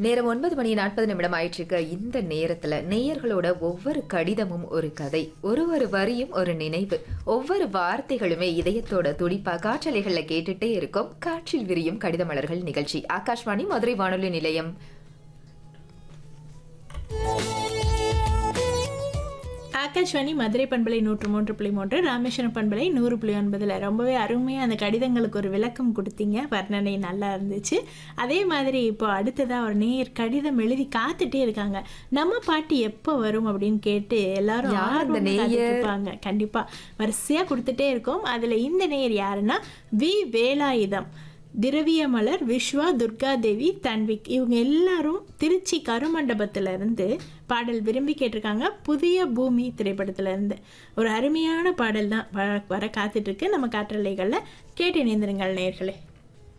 நேரம் ஒன்பது மணி நாற்பது நிமிடம் ஆயிட்டிருக்க இந்த நேரத்துல நேயர்களோட ஒவ்வொரு கடிதமும் ஒரு கதை ஒரு ஒரு வரியும் ஒரு நினைவு ஒவ்வொரு வார்த்தைகளுமே இதயத்தோட துடிப்பா காற்றலைகள்ல கேட்டுட்டே இருக்கும் காற்றில் விரியும் கடித மலர்கள் நிகழ்ச்சி ஆகாஷ்வாணி மதுரை வானொலி நிலையம் ஆகாஷ்வாணி மதுரை பண்பலை நூற்று மூன்று புள்ளி மூன்று ராமேஸ்வரம் பண்பலை நூறு புள்ளி ஒன்பதில் ரொம்பவே அருமையாக அந்த கடிதங்களுக்கு ஒரு விளக்கம் கொடுத்தீங்க வர்ணனை நல்லா இருந்துச்சு அதே மாதிரி இப்போ அடுத்ததாக ஒரு நேர் கடிதம் எழுதி காத்துட்டே இருக்காங்க நம்ம பாட்டு எப்போ வரும் அப்படின்னு கேட்டு எல்லாரும் யார் அந்த ஆர்வமா நேயர்? காத்துட்டு இருப்பாங்க கண்டிப்பாக வரிசையாக கொடுத்துட்டே இருக்கோம் அதில் இந்த நேயர் யாருன்னா வி வேலாயுதம் திரவிய மலர் விஸ்வா துர்கா தேவி தன்விக் இவங்க எல்லாரும் திருச்சி கருமண்டபத்துல இருந்து பாடல் விரும்பி கேட்டிருக்காங்க புதிய பூமி திரைப்படத்துல இருந்து ஒரு அருமையான பாடல் தான் வர வர காத்துட்டு இருக்கு நம்ம காற்றலைகளில் கேட்டு இணைந்திருங்கள் நேயர்களே